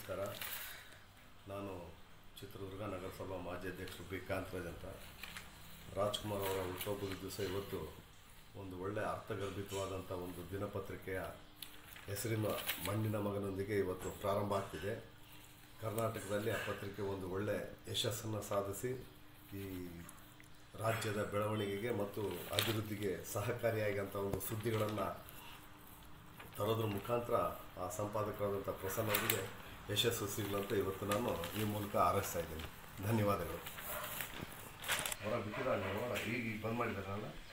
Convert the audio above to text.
ನಮಸ್ಕಾರ ನಾನು ಚಿತ್ರದುರ್ಗ ನಗರಸಭಾ ಮಾಜಿ ಅಧ್ಯಕ್ಷರು ಬಿ ಕಾಂತರಾಜ್ ಅಂತ ರಾಜ್ಕುಮಾರ್ ಅವರ ಹುಟ್ಟುಹಬ್ಬದ ದಿವಸ ಇವತ್ತು ಒಂದು ಒಳ್ಳೆಯ ಅರ್ಥಗರ್ಭಿತವಾದಂಥ ಒಂದು ದಿನಪತ್ರಿಕೆಯ ಹೆಸರಿನ ಮಣ್ಣಿನ ಮಗನೊಂದಿಗೆ ಇವತ್ತು ಪ್ರಾರಂಭ ಆಗ್ತಿದೆ ಕರ್ನಾಟಕದಲ್ಲಿ ಆ ಪತ್ರಿಕೆ ಒಂದು ಒಳ್ಳೆಯ ಯಶಸ್ಸನ್ನು ಸಾಧಿಸಿ ಈ ರಾಜ್ಯದ ಬೆಳವಣಿಗೆಗೆ ಮತ್ತು ಅಭಿವೃದ್ಧಿಗೆ ಸಹಕಾರಿಯಾಗಂಥ ಒಂದು ಸುದ್ದಿಗಳನ್ನು ತರೋದ್ರ ಮುಖಾಂತರ ಆ ಸಂಪಾದಕರಾದಂಥ ಪ್ರಸನ್ನ ಅವರಿಗೆ ಯಶಸ್ಸು ಸಿಗಲಂತ ಇವತ್ತು ನಾನು ಈ ಮೂಲಕ ಹಾರೈಸ್ತಾ ಇದ್ದೀನಿ ಧನ್ಯವಾದಗಳು ಅವರ ಬಿಟ್ಟಿದಾಗ ಈಗ ಈಗ ಬಂದ್ ಮಾಡಿದ್ದಾರೆ